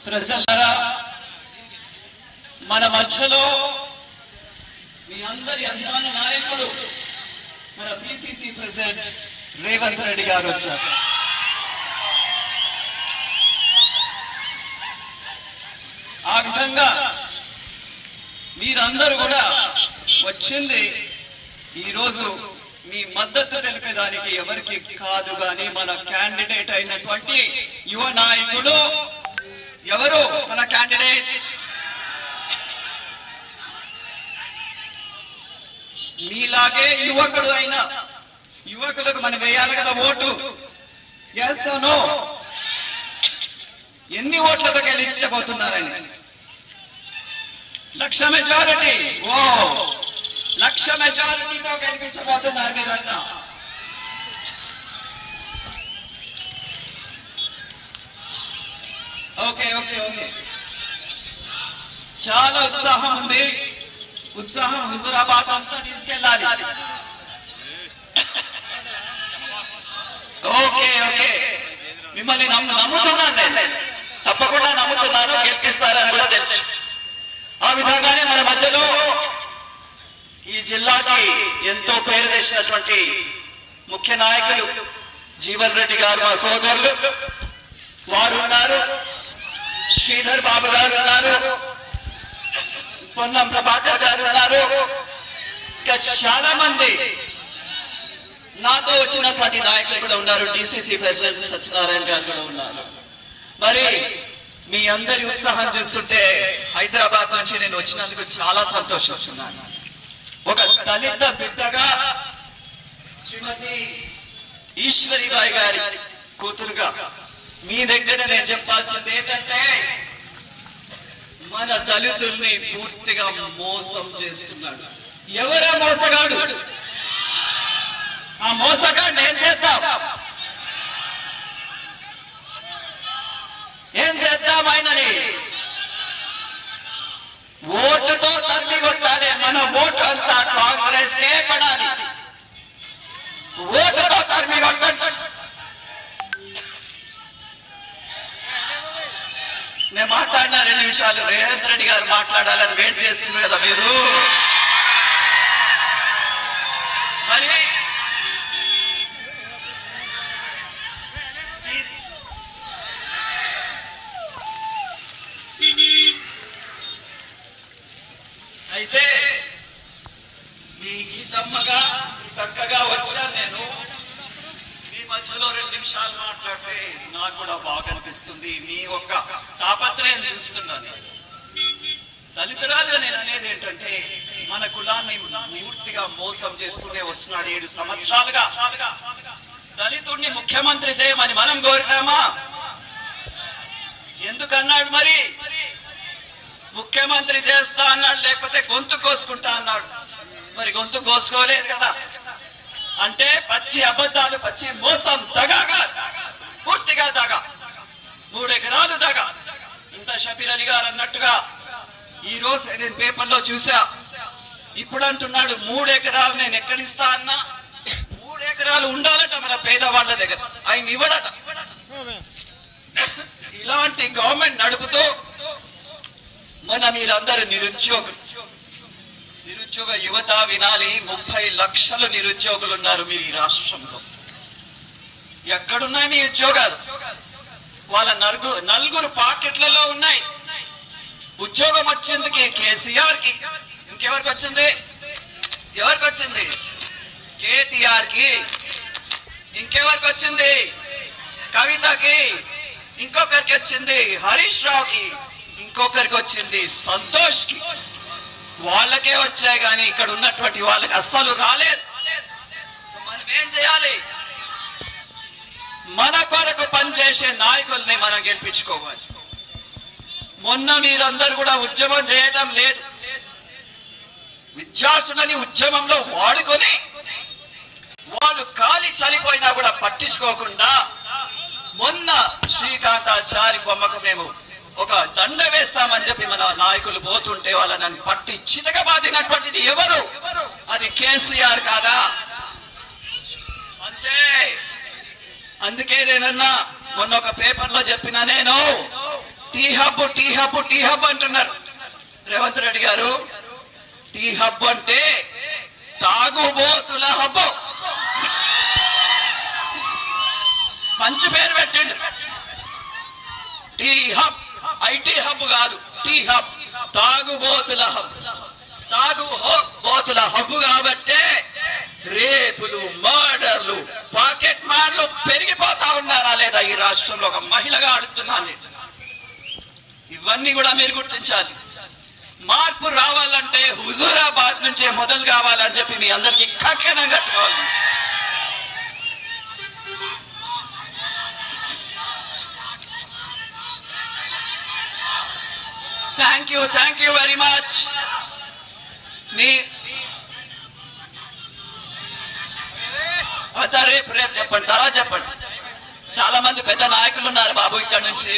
ప్రజలరా మన మధ్యలో మీ అందరి అభిమాన నాయకుడు మన పిసిసి ప్రెసిడెంట్ రేవంత్ రెడ్డి గారు వచ్చారు ఆ విధంగా మీరందరూ కూడా వచ్చింది ఈరోజు మీ మద్దతు తెలిపేదానికి ఎవరికి కాదు కానీ మన క్యాండిడేట్ అయినటువంటి యువ నాయకుడు ఎవరు మన క్యాండిడేట్ మీలాగే యువకుడు అయిన యువకులకు మనం వేయాలి కదా ఓటు ఎస్ నో ఎన్ని ఓట్లతో గెలిచబోతున్నారని లక్ష మెజారిటీ ఓ లక్ష మెజారిటీతో గెలిపించబోతున్నారు మీరంతా ఓకే ఓకే ఓకే చాలా ఉత్సాహం ఉంది ఉత్సాహం హుజురాబాద్ అంతా తీసుకెళ్ళాలి ఓకే ఓకే మిమ్మల్ని నమ్ము నమ్ముతున్నాను నేను తప్పకుండా నమ్ముతున్నాను గెలిపిస్తారని కూడా తెలుసు ఆ విధంగానే మన మధ్యలో ఈ జిల్లాకి ఎంతో పేరు తెచ్చినటువంటి ముఖ్య నాయకులు జీవన్ రెడ్డి గారు మా సోదరులు వారు ఉన్నారు శ్రీధర్ బాబు గారు ఉన్నారు పొన్నం ప్రభాకర్ గారు ఉన్నారు ఇంకా చాలా మంది నాతో వచ్చినటువంటి నాయకులు కూడా ఉన్నారు డిసిసి ప్రెసిడెంట్ సత్యనారాయణ గారు కూడా ఉన్నారు మరి మీ అందరి ఉత్సాహం చూస్తుంటే హైదరాబాద్ నుంచి నేను వచ్చినందుకు చాలా సంతోషిస్తున్నాను ఒక దళిత బిడ్డగా శ్రీమతి ఈశ్వరి బాయ్ గారి కూతురుగా మీ దగ్గర నేను చెప్పాల్సింది ఏంటంటే మన దళితుల్ని పూర్తిగా మోసం చేస్తున్నాడు ఎవరా మోసగాడు ఆ మోసగాడు ఏం చేద్దాం ఏం చేద్దాం ఆయనని ఓటుతో తల్లి కొట్టాలి మన ఓటు అంతా కాంగ్రెస్ కే పడాలి ఓటుతో తరిమి కొట్టండి నేను మాట్లాడిన రెండు నిమిషాలు రేవంత్ రెడ్డి గారు మాట్లాడాలని వెయిట్ చేస్తుంది కదా మీరు మరి అయితే మీ గీతమ్మగా చక్కగా వచ్చాను నేను మీ మధ్యలో రెండు నిమిషాలు మాట్లాడితే నాకు కూడా బాగా అనిపిస్తుంది మీ ఒక్క తాపత్రయం చూస్తున్నాను దళితురాలుగా నేను అనేది ఏంటంటే మన కులాన్ని పూర్తిగా మోసం చేస్తూనే వస్తున్నాడు ఏడు సంవత్సరాలుగా దళితుడిని ముఖ్యమంత్రి చేయమని మనం కోరినామా ఎందుకన్నాడు మరి ముఖ్యమంత్రి చేస్తా అన్నాడు లేకపోతే గొంతు కోసుకుంటా అన్నాడు మరి గొంతు కోసుకోలేదు కదా అంటే పచ్చి అబద్ధాలు పచ్చి మోసం దగాగా పూర్తిగా దగా మూడు ఎకరాలు దగా ఇంత షబీర్ అలీ గారు అన్నట్టుగా ఈ రోజు నేను పేపర్లో చూసా ఇప్పుడు అంటున్నాడు మూడు ఎకరాలు నేను ఎక్కడిస్తా అన్నా మూడు ఎకరాలు ఉండాలట మన పేదవాళ్ళ దగ్గర ఆయన ఇవ్వడట ఇలాంటి గవర్నమెంట్ నడుపుతూ మన మీరందరూ నిరుద్యోగులు నిరుద్యోగ యువత వినాలి ముప్పై లక్షల నిరుద్యోగులు ఉన్నారు మీరు ఈ రాష్ట్రంలో ఎక్కడున్నాయి మీ ఉద్యోగాలు వాళ్ళ నలుగురు నలుగురు పాకెట్లలో ఉన్నాయి ఉద్యోగం వచ్చిందికి కేసీఆర్ కి ఇంకెవరికి వచ్చింది ఎవరికి వచ్చింది కేటీఆర్ కి ఇంకెవరికి వచ్చింది కవితకి ఇంకొకరికి వచ్చింది హరీష్ రావుకి ఇంకొకరికి వచ్చింది సంతోష్ కి వాళ్ళకే వచ్చాయి కానీ ఇక్కడ ఉన్నటువంటి వాళ్ళకి అస్సలు రాలేదు మనం ఏం చేయాలి మన కొరకు పనిచేసే నాయకుల్ని మనం గెలిపించుకోవాలి మొన్న మీరందరూ కూడా ఉద్యమం చేయటం లేదు విద్యార్థులని ఉద్యమంలో వాడుకొని వాళ్ళు కాలి చనిపోయినా కూడా పట్టించుకోకుండా మొన్న శ్రీకాంతాచారి బొమ్మకు మేము ఒక దండ వేస్తామని చెప్పి మన నాయకులు పోతుంటే వాళ్ళని పట్టి చితక బాధినటువంటిది ఎవరు అది కేసీఆర్ కాదా అంతే అందుకే నేనన్నా మొన్న ఒక పేపర్ లో చెప్పిన నేను T hub T hub T hub అంటున్నారు రేవంత్ రెడ్డి గారు టీ హబ్ అంటే తాగుబోతుల హబ్బు మంచి పేరు పెట్టండి టీ హబ్ ఐటీ హబ్ కాదు టీ హబ్ తాగుబోతుల హబ్ తాగు హో- బోతుల హబ్బు కాబట్టే రేపులు మర్డర్లు పాకెట్ మార్లు పెరిగిపోతా ఉన్నారా లేదా ఈ రాష్ట్రంలో ఒక మహిళగా అడుగుతున్నాను నేను. ఇవన్నీ కూడా మీరు గుర్తించాలి మార్పు రావాలంటే హుజూరాబాద్ నుంచే మొదలు కావాలని చెప్పి మీ అందరికీ కక్కనం కట్టుకోవాలి thank you thank you very much మీ అదా రేపు రేపు చెప్పండి తర్వాత చెప్పండి చాలా మంది పెద్ద నాయకులు ఉన్నారు బాబు ఇక్కడ నుంచి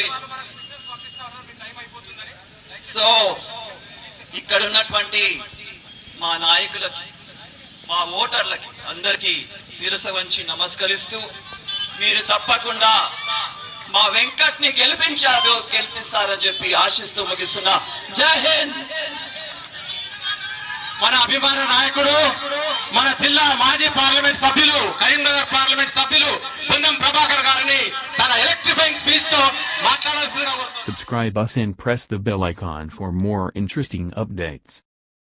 సో ఇక్కడ ఉన్నటువంటి మా నాయకులకి మా ఓటర్లకి అందరికీ శిరస వంచి నమస్కరిస్తూ మీరు తప్పకుండా మా వెంకట్ని గెలిపించారు గెలిపిస్తారని చెప్పి ఆశిస్తూ ముగిస్తున్నా జై హింద్ మన అభిమాన నాయకుడు మన జిల్లా మాజీ పార్లమెంట్ సభ్యులు కరీంనగర్ పార్లమెంట్ సభ్యులు పొన్నం ప్రభాకర్ గారిని తన ఎలక్ట్రిఫైయింగ్ స్పీచ్ తో మాట్లాడాల్సిందిగా కోరుతున్నాను. Subscribe us and press the bell icon for more interesting updates.